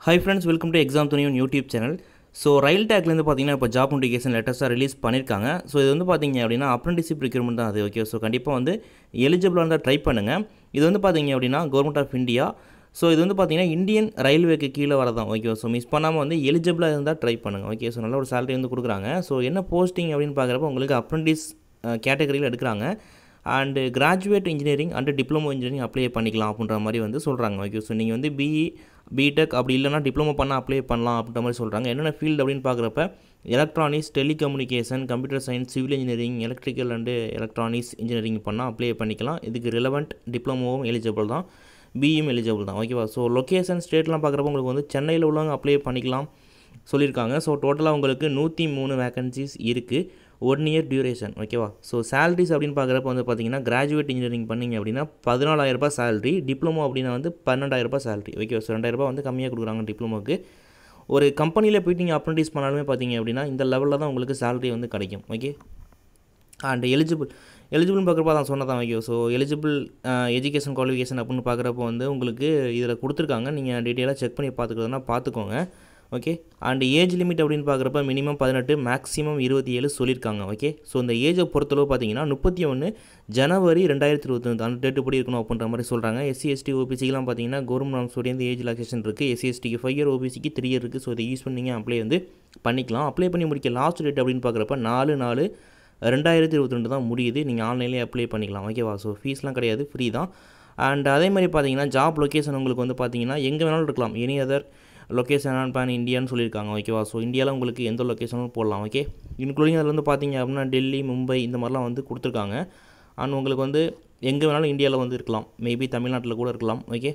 high friends welcome to exam துணியும் YouTube channel so rail டேக்லேருந்து பார்த்தீங்கன்னா இப்போ ஜாப் நோட்டிஃபிகேஷன் லெட்டர்ஸாக ரிலீஸ் பண்ணியிருக்காங்க ஸோ இது வந்து பார்த்தீங்க அப்படின்னா அப்ரெண்டிஷிப் ரிக்ரூட்மெண்ட் தான் அது ஓகே ஸோ கண்டிப்பாக வந்து எலிஜிபிளாக இருந்தால் ட்ரை பண்ணுங்கள் இது வந்து பார்த்தீங்க அப்படின்னா கவர்மெண்ட் ஆஃப் இந்தியா ஸோ இது வந்து பார்த்தீங்கன்னா இந்தியன் ரயில்வேக்கு கீழே வரதான் ஓகே ஸோ மிஸ் பண்ணாமல் வந்து எலிஜிபிளாக இருந்தால் ட்ரை பண்ணுங்கள் ஓகே ஸோ நல்ல ஒரு சேலரி வந்து கொடுக்குறாங்க ஸோ என்ன போஸ்டிங் அப்படின்னு பார்க்குறப்ப உங்களுக்கு அப்ரெண்டிஸ் கேட்டகரியில் எடுக்கிறாங்க and graduate engineering and diploma engineering apply பண்ணிக்கலாம் அப்படின்ற மாதிரி வந்து சொல்கிறாங்க ஓகே ஸோ நீங்கள் வந்து பிஇ பிடெக் அப்படி இல்லைனா டிப்ளமோ பண்ண அப்ளை பண்ணலாம் அப்படின்ற மாதிரி சொல்கிறாங்க என்னென்ன ஃபீல்டு அப்படின்னு பார்க்குறப்ப electronics telecommunication computer science civil engineering electrical and electronics engineering பண்ணால் அப்ளை பண்ணிக்கலாம் இதுக்கு ரிலவெண்ட் டிப்ளமோவும் எலிஜிபிள் தான் பிஇயும் எலிஜிபிள் தான் ஓகேவா ஸோ லொக்கேஷன் ஸ்டேட்லாம் பார்க்குறப்ப உங்களுக்கு வந்து சென்னையில் உள்ளவங்க அப்ளை பண்ணிக்கலாம் சொல்லியிருக்காங்க ஸோ டோட்டலாக உங்களுக்கு நூற்றி மூணு வேகன்சிஸ் இருக்குது ஒன் இயர் டியூரேஷன் ஓகேவா ஸோ சேலரிஸ் அப்படின்னு பார்க்குறப்ப வந்து பார்த்தீங்கன்னா கிராஜுவேட் இன்ஜினியரிங் பண்ணிங்க அப்படின்னா பதினாலாயிரரூபா சேலரி டிப்ளமோ அப்படின்னா வந்து பன்னெண்டாயிரரூபா சேலரி ஓகே ஸோ ரெண்டாயிரரூபா வந்து கம்மியாக கொடுக்குறாங்க டிப்ளமோக்கு ஒரு கம்பெனியில் போயிட்டு நீங்கள் அப்ரண்டிஸ் பண்ணாலுமே பார்த்தீங்க அப்படின்னா இந்த லெவலில் தான் உங்களுக்கு சேலரி வந்து கிடைக்கும் ஓகே அண்ட் எலிஜிபிள் எலிஜிபிள்னு பார்க்குறப்ப தான் சொன்னதான் okay so eligible education qualification அப்படின்னு பார்க்குறப்போ வந்து உங்களுக்கு இதில் கொடுத்துருக்காங்க நீங்கள் டீட்டெயிலாக செக் பண்ணி பார்த்துக்கிறதுனா பார்த்துக்கோங்க ஓகே அண்ட் ஏஜ் லிமிட் அப்படின்னு பார்க்குறப்ப மினிமம் பதினெட்டு மேக்ஸிமம் இருபத்தி ஏழு சொல்லியிருக்காங்க ஓகே ஸோ இந்த ஏஜை பொறுத்தளவு பார்த்தீங்கன்னா முப்பத்தி ஒன்று ஜனவரி ரெண்டாயிரத்தி இருபத்தொன்று அந்த டேட்டு படி இருக்கணும் அப்படின்ற மாதிரி சொல்கிறாங்க எஸ்சி எஸ்டி ஓபிசிக்கெலாம் பார்த்தீங்கன்னா கவர்மெண்ட் நாம்ஸோடைய ஏஜ் ரிலாக்ஸேஷன் இருக்குது எஸ்சி எஸ்டிக்கு ஃபைவ் இயர் ஓபிசிக்கு த்ரீ இயர் இருக்குது ஸோ இதை யூஸ் பண்ணிங்க அப்ளை வந்து பண்ணிக்கலாம் அப்ளை பண்ணி முடிக்க லாஸ்ட் டேட் அப்படின்னு பார்க்குறப்ப நாலு நாலு ரெண்டாயிரத்தி இருபத்தி ரெண்டு தான் முடியுது நீங்கள் ஆன்லைன்லேயே அப்ளை பண்ணிக்கலாம் ஓகேவா ஸோ ஃபீஸ்லாம் கிடையாது ஃப்ரீ தான் அண்ட் அதே மாதிரி பார்த்தீங்கன்னா ஜாப் லொக்கேஷன் உங்களுக்கு வந்து பார்த்தீங்கன்னா எங்கே வேணாலும் இருக்கலாம் any other location and pan இந்தியான்னு சொல்லியிருக்காங்க ஓகேவா ஸோ இந்தியாவில் உங்களுக்கு எந்த லொக்கேஷனும் போடலாம் ஓகே இன்க்ளூடிங் அதில் வந்து பார்த்தீங்க அப்படின்னா டெல்லி மும்பை இந்த மாதிரிலாம் வந்து கொடுத்துருக்காங்க அண்ட் உங்களுக்கு வந்து எங்கே வேணாலும் இந்தியாவில் வந்து இருக்கலாம் மேபி தமிழ்நாட்டில் கூட இருக்கலாம் ஓகே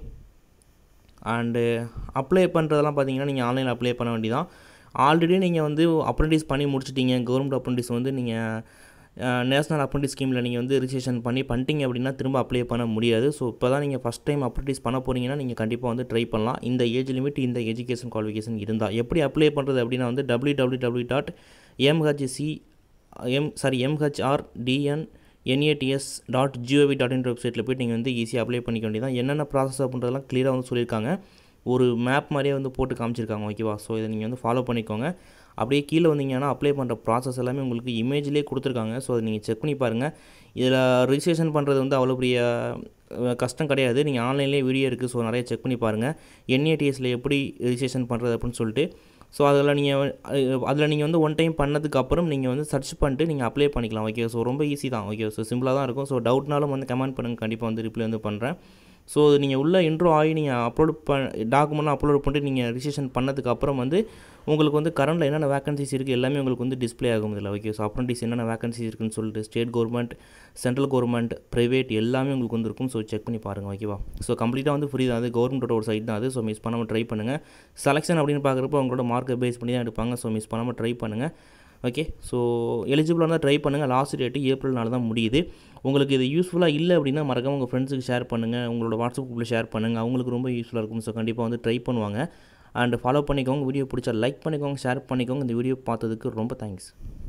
அண்டு அப்ளை பண்ணுறதெல்லாம் பார்த்தீங்கன்னா நீங்கள் ஆன்லைனில் அப்ளை பண்ண வேண்டியதான் ஆல்ரெடி நீங்கள் வந்து அப்ரெண்டிஸ் பண்ணி முடிச்சிட்டீங்க கவர்மெண்ட் அப்ரெண்டிஸ் வந்து நீங்கள் நேஷ்னல் அப்ரெண்டிஸ் ஸ்கீமில் நீங்கள் வந்து ரிஜிஸ்ட்ரேஷன் பண்ணி பண்ணிட்டீங்க அப்படின்னா திரும்ப அப்ளை பண்ண முடியாது ஸோ இப்போ தான் நீங்கள் ஃபஸ்ட் டைம் அப்ரெண்டிஸ் பண்ண போகிறீங்கன்னா நீங்கள் கண்டிப்பாக வந்து ட்ரை பண்ணலாம் இந்த ஏஜ் லிமிட் இந்த எஜுகேஷன் குவாலிஃபிகேஷன் இருந்தால் எப்படி அப்ளை பண்ணுறது அப்படின்னா வந்து W W W dot MHC M sorry MHR DN NATS dot GOV dot in வெப்சைட்டில் போய்ட்டு நீங்கள் வந்து ஈஸியாக அப்ளை பண்ணிக்க வேண்டியதான் என்னென்ன ப்ராசஸ் அப்படின்றதெல்லாம் க்ளியராக வந்து சொல்லியிருக்காங்க ஒரு மேப் மாதிரியே வந்து போட்டு காமிச்சிருக்காங்க ஓகேவா ஸோ இதை நீங்கள் வந்து ஃபாலோ பண்ணிக்கோங்க அப்படியே கீழே வந்தீங்கன்னா அப்ளை பண்ணுற ப்ராசஸ் எல்லாமே உங்களுக்கு இமேஜ்லேயே கொடுத்துருக்காங்க ஸோ அதை நீங்கள் செக் பண்ணி பாருங்கள் இதில் ரிஜிஸ்ட்ரேஷன் பண்ணுறது வந்து அவ்வளோ பெரிய கஷ்டம் கிடையாது நீங்கள் ஆன்லைன்லேயே வீடியோ இருக்குது ஸோ நிறைய செக் பண்ணி பாருங்கள் என்ஏடிஎஸில் எப்படி ரிஜிஸ்ட்ரேஷன் பண்ணுறது அப்படின்னு சொல்லிட்டு ஸோ அதில் நீங்கள் அதில் நீங்கள் வந்து ஒன் டைம் பண்ணதுக்கு அப்புறம் நீங்கள் வந்து சர்ச் பண்ணிட்டு நீங்கள் அப்ளை பண்ணிக்கலாம் ஓகே ஸோ ரொம்ப ஈஸி தான் ஓகே ஸோ சிம்பிளாக தான் இருக்கும் ஸோ டவுட்னாலும் வந்து கமெண்ட் பண்ணுங்கள் கண்டிப்பாக வந்து ரிப்ளை வந்து பண்ணுறேன் ஸோ நீங்கள் உள்ளே இன்ட்ரோ ஆகி நீங்கள் அப்லோட் ப டாக்குமெண்ட்லாம் அப்லோட் பண்ணிட்டு நீங்கள் ரிஜிஸ்ட்ரேஷன் பண்ணதுக்கு அப்புறம் வந்து உங்களுக்கு வந்து கரண்டில் என்னென்ன வேகன்சிஸ் இருக்குது எல்லாமே உங்களுக்கு வந்து டிஸ்பிளே ஆகும் இதில் ஓகே ஸோ அப்ரண்டிஸ் என்னென்ன வேகன்சிஸ் இருக்குன்னு சொல்லிட்டு state government central government private எல்லாமே உங்களுக்கு வந்து இருக்கும் ஸோ செக் பண்ணி பாருங்கள் ஓகேவா ஸோ கம்ப்ளீட்டாக வந்து ஃப்ரீ தான் அது கவர்மெண்ட்டோட ஒரு சைட் தான் அது ஸோ மிஸ் பண்ணாமல் ட்ரை பண்ணுங்கள் செலெக்ஷன் அப்படின்னு பார்க்குறப்போ அவங்களோட மார்க்கை பேஸ் பண்ணி தான் எடுப்பாங்க ஸோ மிஸ் பண்ணாமல் ட்ரை பண்ணுங்கள் ஓகே ஸோ எலிஜிபிளாக இருந்தால் ட்ரை பண்ணுங்கள் லாஸ்ட் டேட்டு ஏப்ரல் நாள் தான் முடியுது உங்களுக்கு இது யூஸ்ஃபுல்லாக இல்லை அப்படின்னா மறக்காம உங்கள் ஃப்ரெண்ட்ஸுக்கு ஷேர் பண்ணுங்கள் உங்களோட வாட்ஸ்அப் குரூப்பில் ஷேர் பண்ணுங்கள் அவங்களுக்கு ரொம்ப யூஸ்ஃபுல்லாக இருக்கும் ஸோ கண்டிப்பாக வந்து ட்ரை பண்ணுவாங்க அண்ட் ஃபாலோ பண்ணிக்கோங்க வீடியோ பிடிச்சா லைக் பண்ணிக்கோங்க ஷேர் பண்ணிக்கோங்க இந்த வீடியோ பார்த்ததுக்கு ரொம்ப தேங்க்ஸ்